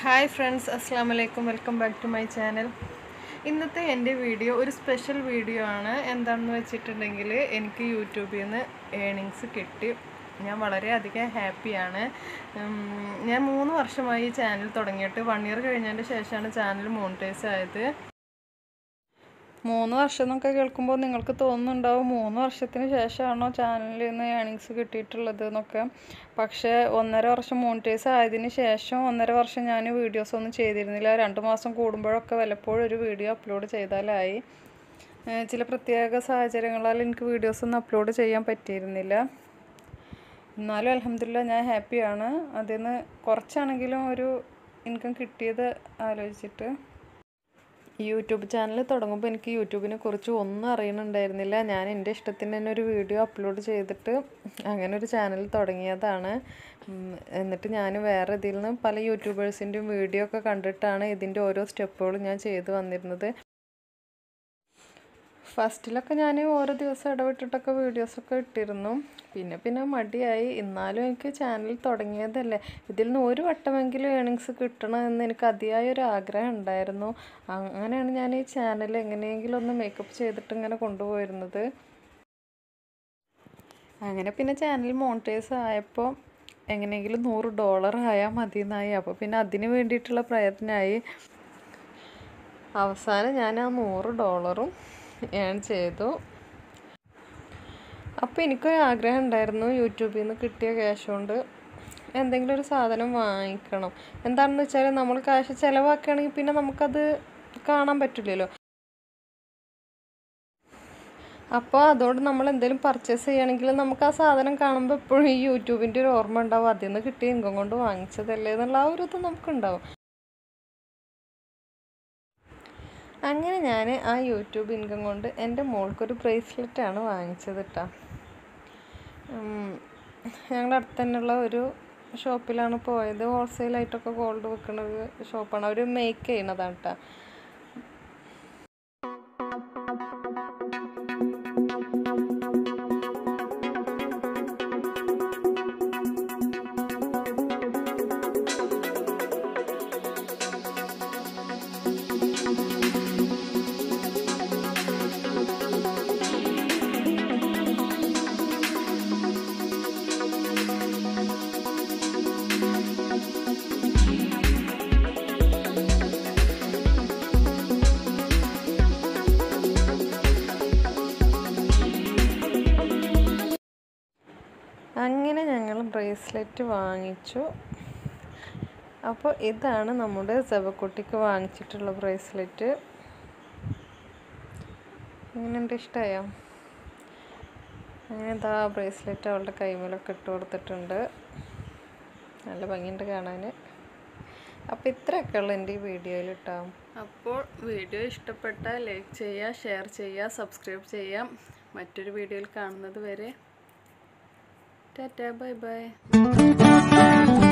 hi friends അസ്സാം വലൈക്കും welcome back to my channel ഇന്നത്തെ എൻ്റെ വീഡിയോ ഒരു സ്പെഷ്യൽ വീഡിയോ ആണ് എന്താണെന്ന് വെച്ചിട്ടുണ്ടെങ്കിൽ എനിക്ക് യൂട്യൂബിൽ നിന്ന് ഏണിങ്സ് കിട്ടി ഞാൻ വളരെയധികം ഹാപ്പിയാണ് ഉം, ഞാൻ മൂന്ന് വർഷമായി ഈ ചാനൽ തുടങ്ങിയിട്ട് വൺ ഇയർ കഴിഞ്ഞതിൻ്റെ ശേഷമാണ് ചാനൽ മോണിറ്റൈസ് ആയത് മൂന്ന് വർഷം എന്നൊക്കെ കേൾക്കുമ്പോൾ നിങ്ങൾക്ക് തോന്നുന്നുണ്ടാവും മൂന്ന് വർഷത്തിന് ശേഷമാണോ ചാനലിൽ നിന്ന് ഏണിങ്സ് കിട്ടിയിട്ടുള്ളത് എന്നൊക്കെ പക്ഷേ ഒന്നര വർഷം മോണിറ്റൈസ് ആയതിന് ശേഷം ഒന്നര വർഷം ഞാൻ വീഡിയോസ് ഒന്നും ചെയ്തിരുന്നില്ല രണ്ട് മാസം കൂടുമ്പോഴൊക്കെ വല്ലപ്പോഴും ഒരു വീഡിയോ അപ്ലോഡ് ചെയ്താലായി ഏഹ് ചില പ്രത്യേക സാഹചര്യങ്ങളാൽ എനിക്ക് വീഡിയോസ് ഒന്നും അപ്ലോഡ് ചെയ്യാൻ പറ്റിയിരുന്നില്ല എന്നാലും അലഹമില്ല ഞാൻ ഹാപ്പിയാണ് അതിൽ നിന്ന് കുറച്ചാണെങ്കിലും ഒരു ഇൻകം കിട്ടിയത് ആലോചിച്ചിട്ട് യൂട്യൂബ് ചാനൽ തുടങ്ങുമ്പോൾ എനിക്ക് യൂട്യൂബിനെ കുറിച്ച് ഒന്നും അറിയുന്നുണ്ടായിരുന്നില്ല ഞാൻ എൻ്റെ ഇഷ്ടത്തിന് തന്നെ ഒരു വീഡിയോ അപ്ലോഡ് ചെയ്തിട്ട് അങ്ങനെ ഒരു ചാനൽ തുടങ്ങിയതാണ് ഉം, എന്നിട്ട് ഞാൻ വേറെ ഇതിൽ നിന്ന് പല യൂട്യൂബേഴ്സിൻ്റെയും വീഡിയോ ഒക്കെ കണ്ടിട്ടാണ് ഇതിൻ്റെ ഓരോ സ്റ്റെപ്പുകളും ഞാൻ ചെയ്തു വന്നിരുന്നത് ഫസ്റ്റിലൊക്കെ ഞാൻ ഓരോ ദിവസം ഇടവിട്ടിട്ടൊക്കെ വീഡിയോസൊക്കെ ഇട്ടിരുന്നു പിന്നെ പിന്നെ മടിയായി എന്നാലും എനിക്ക് ചാനൽ തുടങ്ങിയതല്ലേ ഇതിൽ നിന്ന് ഒരു വട്ടമെങ്കിലും ഏണിങ്സ് കിട്ടണം എന്ന് എനിക്ക് അതിയായ ഒരു ആഗ്രഹം ഉണ്ടായിരുന്നു അങ്ങനെയാണ് ഞാൻ ഈ ചാനൽ എങ്ങനെയെങ്കിലും ഒന്ന് മേക്കപ്പ് ചെയ്തിട്ട് ഇങ്ങനെ കൊണ്ടുപോയിരുന്നത് അങ്ങനെ പിന്നെ ചാനൽ മോണിറ്റൈസ് ആയപ്പോൾ എങ്ങനെയെങ്കിലും നൂറ് ഡോളർ ആയാൽ മതി എന്നായി അപ്പോൾ പിന്നെ അതിന് വേണ്ടിയിട്ടുള്ള പ്രയത്നമായി അവസാനം ഞാൻ ആ നൂറ് ഡോളറും ഏൺ ചെയ്തു അപ്പോൾ എനിക്കൊരു ആഗ്രഹം ഉണ്ടായിരുന്നു യൂട്യൂബിൽ നിന്ന് കിട്ടിയ ക്യാഷ് കൊണ്ട് എന്തെങ്കിലും ഒരു സാധനം വാങ്ങിക്കണം എന്താണെന്ന് വെച്ചാൽ നമ്മൾ കാശ് ചിലവാക്കുകയാണെങ്കിൽ പിന്നെ നമുക്കത് കാണാൻ പറ്റില്ലല്ലോ അപ്പോൾ അതുകൊണ്ട് നമ്മൾ എന്തെങ്കിലും പർച്ചേസ് ചെയ്യുകയാണെങ്കിൽ നമുക്ക് ആ സാധനം കാണുമ്പോൾ എപ്പോഴും ഈ യൂട്യൂബിൻ്റെ ഒരു ഓർമ്മ ഉണ്ടാവും അതിൽ നിന്ന് കിട്ടിയ ഇൻകം കൊണ്ട് വാങ്ങിച്ചതല്ലേ എന്നുള്ള ആ ഒരു ഇത് നമുക്കുണ്ടാവും അങ്ങനെ ഞാൻ ആ യൂട്യൂബ് ഇൻകം കൊണ്ട് എൻ്റെ മോൾക്കൊരു ബ്രേസ്ലെറ്റാണ് വാങ്ങിച്ചത് കേട്ടോ ഞങ്ങളുടെ അടുത്ത് തന്നെയുള്ള ഒരു ഷോപ്പിലാണ് പോയത് ഹോൾസെയിലായിട്ടൊക്കെ ഗോൾഡ് വെക്കുന്ന ഒരു ഷോപ്പാണ് അവർ മേക്ക് ചെയ്യണതാണ് കേട്ടോ അങ്ങനെ ഞങ്ങൾ ബ്രേസ്ലെറ്റ് വാങ്ങിച്ചു അപ്പോൾ ഇതാണ് നമ്മുടെ സെബക്കുട്ടിക്ക് വാങ്ങിച്ചിട്ടുള്ള ബ്രേസ്ലെറ്റ് എങ്ങനെയുണ്ട് ഇഷ്ടമായോ അങ്ങനെ ഇതാ ബ്രേസ്ലെറ്റ് അവളുടെ കൈമേലൊക്കെ ഇട്ട് കൊടുത്തിട്ടുണ്ട് നല്ല ഭംഗിയുണ്ട് കാണാൻ അപ്പോൾ ഇത്രയൊക്കെ ഉള്ളു എൻ്റെ ഈ വീഡിയോയിൽ ഇട്ടാം അപ്പോൾ വീഡിയോ ഇഷ്ടപ്പെട്ടാൽ ലൈക്ക് ചെയ്യുക ഷെയർ ചെയ്യുക സബ്സ്ക്രൈബ് ചെയ്യാം മറ്റൊരു വീഡിയോയിൽ കാണുന്നത് വരെ ടാറ്റ ബൈ ബൈ